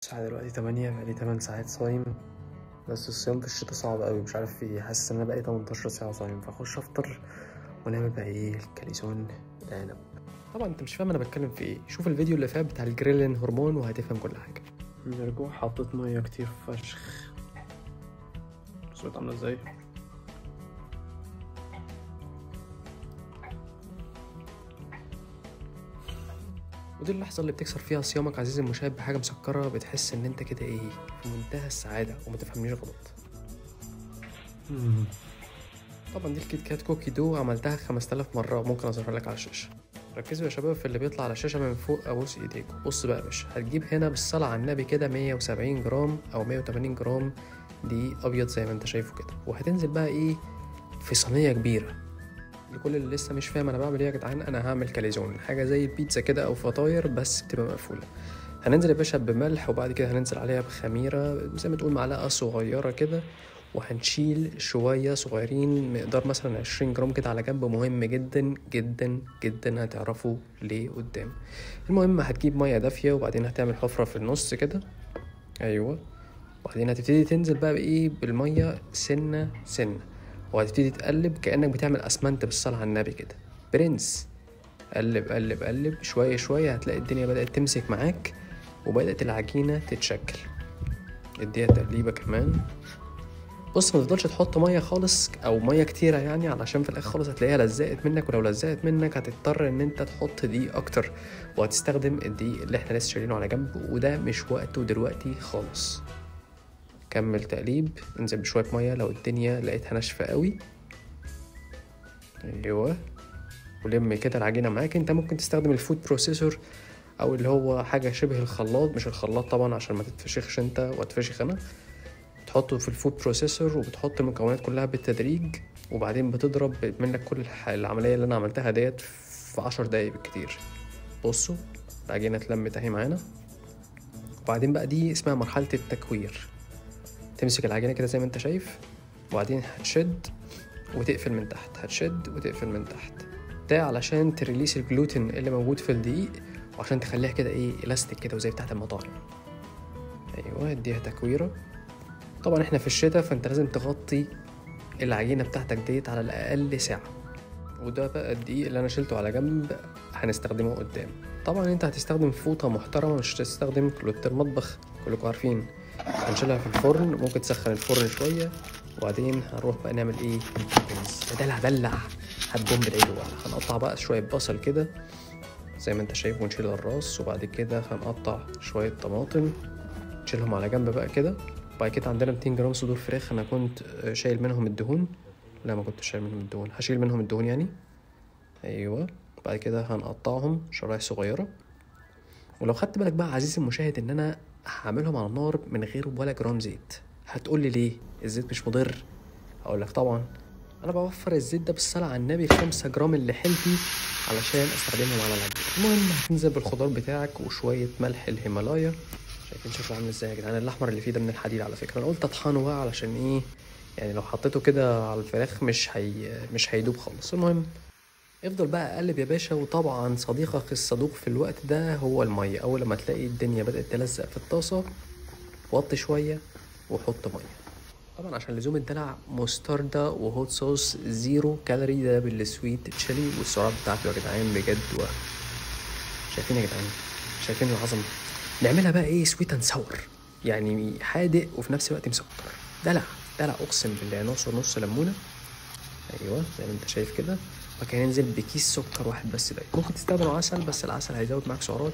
الساعة دلوقتي تمانية بقالي تمن ساعات صايم بس الصيام في الشتا صعب أوي مش عارف في إيه حاسس إن أنا بقالي تمنتاشر ساعة صايم فأخش أفطر ونعمل بقى إيه الكاليزون العنب طبعا أنت مش فاهم أنا بتكلم في إيه شوف الفيديو اللي فات بتاع الجريلين هرمون وهتفهم كل حاجة نرجع حطيت مية كتير فشخ صوت عاملة إزاي ودي اللحظة اللي بتكسر فيها صيامك عزيزي المشاهد بحاجة مسكرة بتحس إن أنت كده إيه في منتهى السعادة وما تفهمنيش غلط طبعا دي الكيت كات كوكي دو عملتها 5000 مرة وممكن أظهرها لك على الشاشة ركزوا يا شباب في اللي بيطلع على الشاشة من فوق أبوس إيديكم بص بقى يا باشا هتجيب هنا بالصلاة على النبي كده 170 جرام أو 180 جرام دي أبيض زي ما أنت شايفه كده وهتنزل بقى إيه في صينية كبيرة لكل اللي لسه مش فاهم انا بعمل ايه يا جدعان انا هعمل كاليزون حاجه زي البيتزا كده او فطاير بس بتبقى مقفوله هننزل يا باشا بملح وبعد كده هننزل عليها بخميره زي ما تقول معلقه صغيره كده وهنشيل شويه صغيرين مقدار مثلا 20 جرام كده على جنب مهم جدا جدا جدا هتعرفوا ليه قدام المهم هتجيب ميه دافيه وبعدين هتعمل حفره في النص كده ايوه وبعدين هتبتدي تنزل بقى بايه بالميه سنه سنه وهتبتدي تقلب كأنك بتعمل أسمنت بالصلاة على النبي كده برنس قلب قلب قلب شوية شوية هتلاقي الدنيا بدأت تمسك معاك وبدأت العجينة تتشكل اديها تقليبة كمان بص ما تفضلش تحط مية خالص أو مية كتيرة يعني علشان في الآخر خالص هتلاقيها لزقت منك ولو لزقت منك هتضطر إن أنت تحط دقيق أكتر وهتستخدم الدقيق اللي احنا لسه شايلينه على جنب وده مش وقته دلوقتي خالص كمل تقليب انزل بشوية مية لو الدنيا لقيتها ناشفة قوي ايوه ولم كده العجينة معاك انت ممكن تستخدم الفود بروسيسور او اللي هو حاجة شبه الخلاط مش الخلاط طبعا عشان ما تتفشخش انت واتفشخ انا تحطه في الفود بروسيسور وبتحط المكونات كلها بالتدريج وبعدين بتضرب منك كل العملية اللي انا عملتها ديت في عشر دقايق بالكتير بصوا العجينة اتلمت اهي معانا وبعدين بقى دي اسمها مرحلة التكوير تمسك العجينة كده زي ما انت شايف وبعدين هتشد وتقفل من تحت هتشد وتقفل من تحت ده علشان تريليس الجلوتين اللي موجود في الدقيق وعشان تخليها كده ايه الاستيك كده وزي بتاعت المطاعم ايوه اديها تكويرة طبعا احنا في الشتاء فانت لازم تغطي العجينة بتاعتك ديت على الأقل ساعة وده بقى الدقيق اللي أنا شلته على جنب هنستخدمه قدام طبعا انت هتستخدم فوطة محترمة مش هتستخدم كلوت المطبخ كلكم عارفين هنشيلها في الفرن ممكن تسخن الفرن شوية وبعدين هنروح بقى نعمل ايه دلع دلع هتبوم بالعيد بقى هنقطع بقى شوية بصل كده زي ما انت شايف ونشيل الراس وبعد كده هنقطع شوية طماطم نشيلهم على جنب بقى كده وبعد كده عندنا 200 جرام صدور فراخ انا كنت شايل منهم الدهون لا ما كنتش شايل منهم الدهون هشيل منهم الدهون يعني ايوه بعد كده هنقطعهم شرايح صغيرة ولو خدت بالك بقى عزيزي المشاهد ان انا هعملهم على النار من غير ولا جرام زيت هتقول لي ليه الزيت مش مضر اقول لك طبعا انا بوفر الزيت ده بالصلاه على النبي خمسة جرام اللي حلتي علشان استخدمهم على العجين المهم هتنزل بالخضار بتاعك وشويه ملح الهيمالايا شايفين شكله عامل ازاي يا جدعان الاحمر اللي فيه ده من الحديد على فكره انا قلت اطحنه بقى علشان ايه يعني لو حطيته كده على الفراخ مش هي مش هيدوب خالص المهم افضل بقى قلب يا باشا وطبعا صديقك الصدوق في الوقت ده هو المية أول لما تلاقي الدنيا بدأت تلزق في الطاسة وطي شوية وحط مية طبعا عشان لزوم الدلع مستردة وهوت صوص زيرو كالوري ده بالسويت تشيلي والسعرات بتاعته يا جدعان بجد و... شايفين يا جدعان شايفين العظمة نعملها بقى ايه سويت اند ساور يعني حادق وفي نفس الوقت مسكر دلع دلع اقسم بالله نص ونص ليمونه ايوه زي ما انت شايف كده وكان ينزل بكيس سكر واحد بس ده ممكن تستخدم عسل بس العسل هيزود معاك سعرات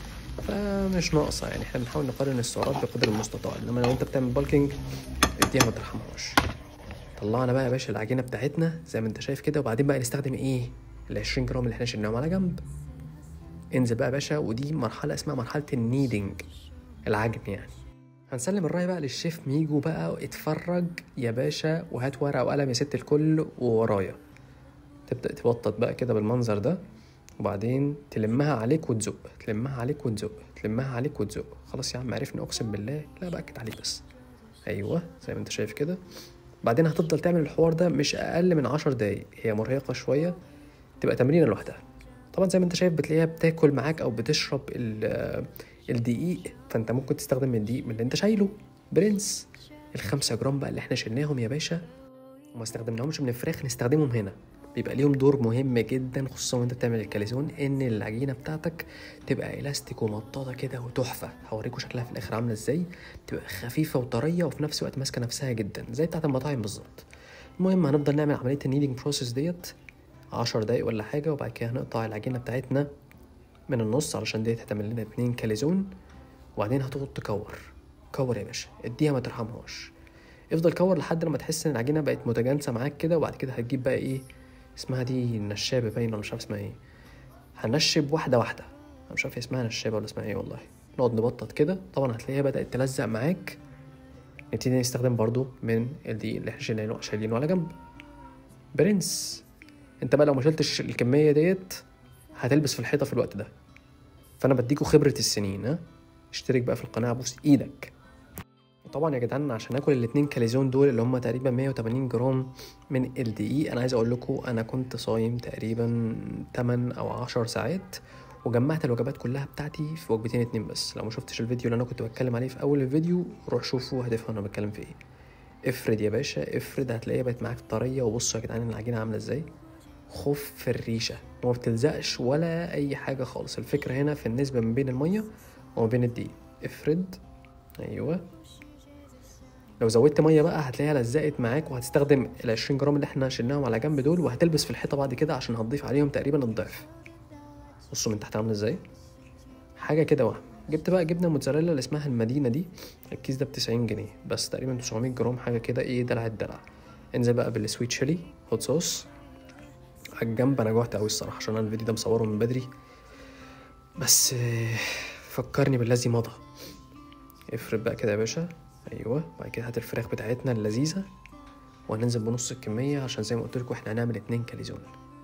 فمش ناقصه يعني احنا بنحاول نقارن السعرات بقدر المستطاع انما لو انت بتعمل بالكينج اديها ما ترحمهاش طلعنا بقى يا باشا العجينه بتاعتنا زي ما انت شايف كده وبعدين بقى نستخدم ايه ال 20 جرام اللي احنا شلناهم على جنب انزل بقى يا باشا ودي مرحله اسمها مرحله النيدنج العجن يعني هنسلم الراي بقى للشيف ميجو بقى اتفرج يا باشا وهات ورقه وقلم يا ست الكل وورايا تبدأ تبطط بقى كده بالمنظر ده وبعدين تلمها عليك وتزق تلمها عليك وتزق تلمها عليك وتزق خلاص يا عم عرفنا اقسم بالله لا بأكد عليك بس ايوه زي ما انت شايف كده بعدين هتفضل تعمل الحوار ده مش اقل من عشر دقايق هي مرهقة شوية تبقى تمرينة لوحدها طبعا زي ما انت شايف بتلاقيها بتاكل معاك او بتشرب الدقيق فانت ممكن تستخدم الدقيق من اللي انت شايله برنس الخمسة جرام بقى اللي احنا شلناهم يا باشا وما استخدمناهمش من الفراخ نستخدمهم هنا بيبقى ليهم دور مهم جدا خصوصا وانت بتعمل الكاليزون ان العجينه بتاعتك تبقى الاستيك ومطاطه كده وتحفه هوريكم شكلها في الاخر عامله ازاي تبقى خفيفه وطريه وفي نفس الوقت ماسكه نفسها جدا زي بتاعه المطاعم بالظبط المهم هنفضل نعمل عمليه النيدنج بروسيس ديت عشر دقايق ولا حاجه وبعد كده هنقطع العجينه بتاعتنا من النص علشان ديت هتعمل لنا اتنين كاليزون وبعدين هتقعد تكور كور يا باشا اديها ما ترحمهاش افضل كور لحد لما تحس ان العجينه بقت متجانسه معاك كده وبعد كده هتجيب بقى ايه اسمها دي النشابه باين ولا مش عارف اسمها ايه هنشب واحده واحده انا مش عارف هي اسمها نشابه ولا اسمها ايه والله نقعد نبطط كده طبعا هتلاقيها بدات تلزق معاك نبتدي نستخدم برضو من الدقيق اللي احنا شايلينه شايلينه على جنب برنس انت بقى لو ما شلتش الكميه ديت هتلبس في الحيطه في الوقت ده فانا بديكوا خبره السنين ها اشترك بقى في القناه بوس ايدك وطبعا يا جدعان عشان اكل الاتنين كاليزون دول اللي هم تقريبا 180 جرام من الدقيق انا عايز اقول لكم انا كنت صايم تقريبا 8 او 10 ساعات وجمعت الوجبات كلها بتاعتي في وجبتين اتنين بس لو ما شفتش الفيديو اللي انا كنت بتكلم عليه في اول الفيديو روح شوفه هتفهم انا بتكلم في ايه افرد يا باشا افرد هتلاقيها بقت معاك طريه وبصوا يا جدعان العجينه عامله ازاي خف في الريشه وما بتلزقش ولا اي حاجه خالص الفكره هنا في النسبه ما بين الميه وما بين الدقيق افرد ايوه لو زودت ميه بقى هتلاقيها لزقت معاك وهتستخدم ال 20 جرام اللي احنا شلناهم على جنب دول وهتلبس في الحيطه بعد كده عشان هتضيف عليهم تقريبا الضعف بصوا من تحت عامله ازاي حاجه كده وهم جبت بقى جبنه موتزاريلا اللي اسمها المدينه دي الكيس ده ب 90 جنيه بس تقريبا 900 جرام حاجه كده ايه دلع الدلع انزل بقى بالسويت شيلي هوت صوص على الجنب انا جوعت قوي الصراحه عشان انا الفيديو ده مصوره من بدري بس آه، فكرني بالذي مضى افرد بقى كده يا باشا ايوه بعد كده هات الفراخ بتاعتنا اللذيذه وهننزل بنص الكميه عشان زي ما قلت لكم احنا هنعمل اتنين كاليزون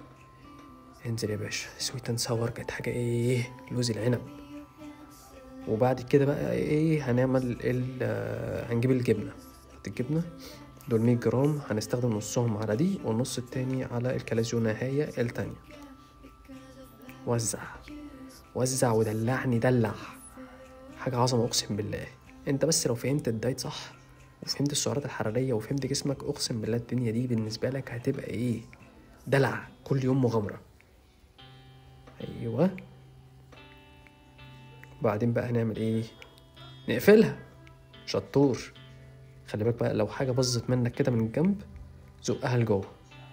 انزل يا باشا سويت اند ساور كانت حاجه ايه لوز العنب وبعد كده بقى ايه هنعمل ال آه، هنجيب الجبنه هات الجبنه دول 100 جرام هنستخدم نصهم على دي والنص التاني على الكاليزوناهاية التانية وزع وزع ودلعني دلع حاجة عظمة أقسم بالله أنت بس لو فهمت الدايت صح وفهمت السعرات الحرارية وفهمت جسمك أقسم بالله الدنيا دي بالنسبة لك هتبقى إيه دلع كل يوم مغامرة أيوه وبعدين بقى هنعمل إيه نقفلها شطور خلي بالك بقى لو حاجة باظت منك كده من الجنب زقها لجوه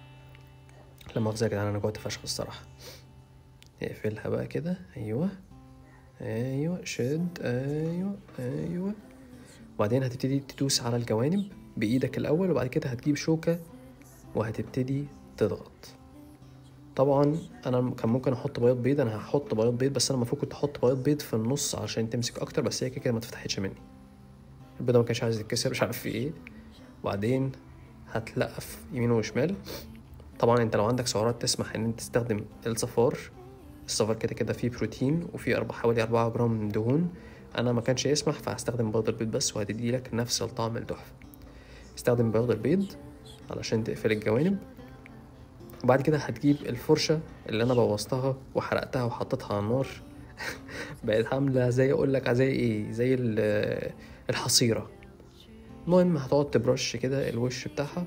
لا مؤاخذة يا جدعان أنا جوعت فشخ الصراحة اقفلها بقى كده أيوه أيوه شد أيوه أيوه وبعدين هتبتدي تدوس على الجوانب بإيدك الأول وبعد كده هتجيب شوكة وهتبتدي تضغط طبعا انا كان ممكن احط بياض بيض انا هحط بياض بيض بس انا المفروض كنت احط بياض بيض في النص عشان تمسك اكتر بس هي كده كده ما اتفتحتش مني البيضه ما كانش عايز يتكسر مش عارف في ايه وبعدين هتلقف يمين وشمال طبعا انت لو عندك سعرات تسمح ان انت تستخدم الصفار الصفار كده كده فيه بروتين وفيه أربعة حوالي أربعة جرام دهون أنا ما كانش يسمح فهستخدم بيض البيض بس وهتدي لك نفس الطعم التحفة استخدم بيض البيض علشان تقفل الجوانب وبعد كده هتجيب الفرشة اللي أنا بوظتها وحرقتها وحطيتها على النار بقت عاملة زي أقول لك زي إيه زي ال- الحصيرة المهم هتقعد تبرش كده الوش بتاعها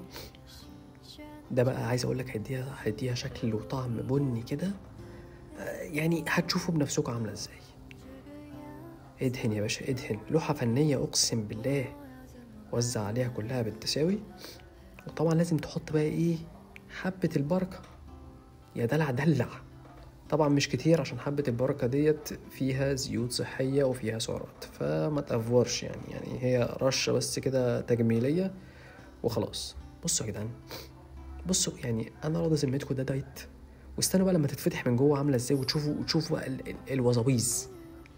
ده بقى عايز اقول لك هيديها هيديها شكل وطعم بني كده آه، يعني هتشوفوا بنفسكم عامله ازاي ادهن يا باشا ادهن لوحه فنيه اقسم بالله وزع عليها كلها بالتساوي وطبعا لازم تحط بقى ايه حبه البركه يا دلع دلع طبعا مش كتير عشان حبة البركة ديت فيها زيوت صحية وفيها سعرات فما تأفورش يعني يعني هي رشة بس كده تجميلية وخلاص بصوا يا جدعان بصوا يعني انا راضي ذمتكم ده دايت واستنوا بقى لما تتفتح من جوه عامله ازاي وتشوفوا وتشوفوا بقى ال- ال- الوظاويز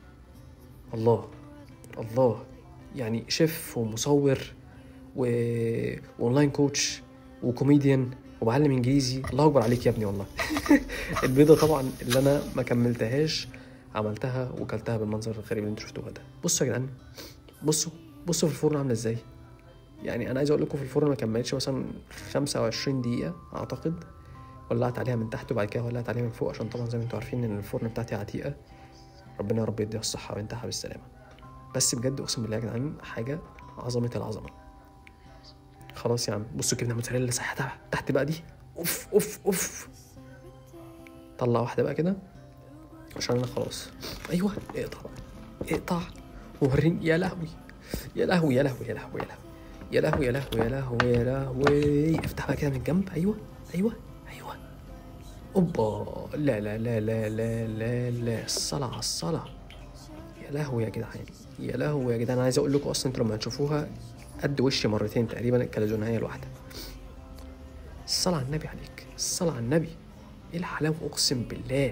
الله الله يعني شيف ومصور و... واونلاين كوتش وكوميديان وبعلم انجليزي الله اكبر عليك يا ابني والله البيضه طبعا اللي انا ما كملتهاش عملتها وكلتها بالمنظر الغريب اللي انتوا شفتوه ده بصوا يا جدعان بصوا بصوا في الفرن عامله ازاي يعني انا عايز اقول لكم في الفرن ما كملتش مثلا 25 دقيقه اعتقد ولعت عليها من تحت وبعد كده ولعت عليها من فوق عشان طبعا زي ما انتوا عارفين ان الفرن بتاعتي عتيقه ربنا يا رب يديها الصحه وينتهى بالسلامه بس بجد اقسم بالله يا جدعان حاجه عظمه العظمه خلاص يا عم بصوا جبنه موتزاريلا سايحه تحت بقى دي اوف اوف اوف طلع واحده بقى كده عشان انا خلاص ايوه اقطع بقى اقطع ووريني يا لهوي يا لهوي يا لهوي يا لهوي يا لهوي يا لهوي يا لهوي يا لهوي يا لهوي افتح بقى كده من الجنب ايوه ايوه ايوه اوبا لا لا لا لا لا لا لا الصلاة على الصلاة يا لهوي يا جدعان يا لهوي يا جدعان عايز اقول لكم اصلا انتوا لما هتشوفوها قد وشي مرتين تقريبا الكاليزونية الواحدة الصلاة على النبي عليك الصلاة على النبي ايه الحلاوة اقسم بالله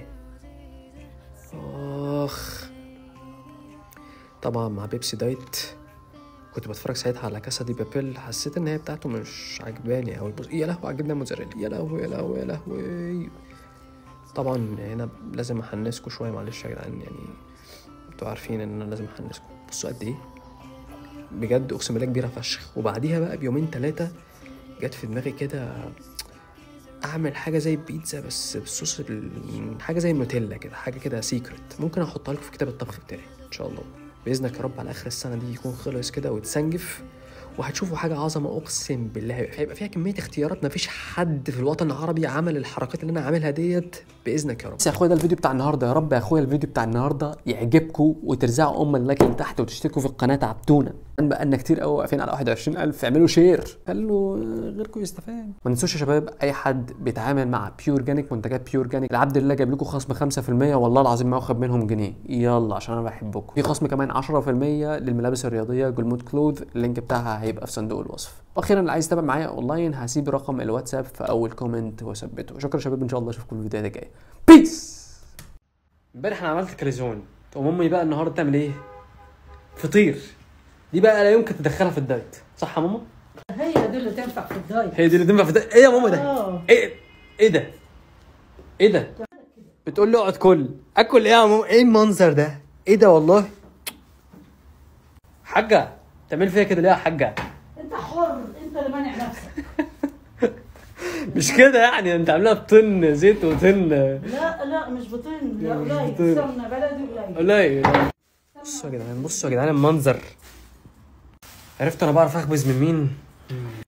اخ طبعا مع بيبسي دايت كنت بتفرج ساعتها على كاسا دي بابيل حسيت ان هي بتاعته مش عجباني اوي بص يا لهوي على الجبنه الموتزاريلا يا لهوي يا لهوي يا لهوي طبعا هنا لازم احنسكوا شويه معلش يا جدعان يعني انتوا عارفين ان انا لازم احنسكوا بصوا قد ايه بجد اقسم بالله كبيره فشخ وبعديها بقى بيومين ثلاثه جت في دماغي كده اعمل حاجه زي البيتزا بس بالصوص ال- حاجه زي النوتيلا كده حاجه كده سيكريت ممكن احطها لكم في كتاب الطبخ بتاعي ان شاء الله باذنك يا رب على اخر السنه دي يكون خلص كده وتسنجف وهتشوفوا حاجه عظمه اقسم بالله هيبقى فيها كميه اختيارات مفيش حد في الوطن العربي عمل الحركات اللي انا عاملها ديت باذنك يا رب بس يا اخويا ده الفيديو بتاع النهارده يا رب يا اخويا الفيديو بتاع النهارده يعجبكم وترزعوا ام اللايك اللي تحت وتشتركوا في القناه تعبتونا بقى لنا كتير قوي واقفين على 21000 اعملوا شير خلوا غيركم يستفاد ما تنسوش يا شباب اي حد بيتعامل مع بيور جانيك منتجات بيور جانيك العبد لله جايب لكم خصم 5% والله العظيم ما واخد منهم جنيه يلا عشان انا بحبكم في خصم كمان 10% للملابس الرياضيه جولمود كلوث اللينك بتاعها هيبقى في صندوق الوصف واخيرا اللي عايز يتابع معايا اونلاين هسيب رقم الواتساب في اول كومنت وثبته شكرا يا شباب ان شاء الله اشوفكم الفيديوهات الجايه بيس امبارح انا عملت كاليزون تقوم امي بقى النهارده تعمل ايه فطير دي بقى لا يمكن تدخلها في الدايت صح يا ماما هي دي اللي تنفع في الدايت هي دي اللي تنفع في الدايت ايه يا ماما ده اه ايه ايه ده ايه ده بتقول لي اقعد كل اكل ايه يا ماما ايه المنظر ده ايه ده والله حاجه تعمل فيها كده ليه يا حاجه انت حر انت اللي مانع نفسك مش كده يعني انت عاملاها بطن زيت وطن لا لا مش بطين لا مش قليل بطين. سمنه بلدي قليل قليل بصوا يا جدعان بصوا يا جدعان المنظر عرفت انا بعرف اخبز من مين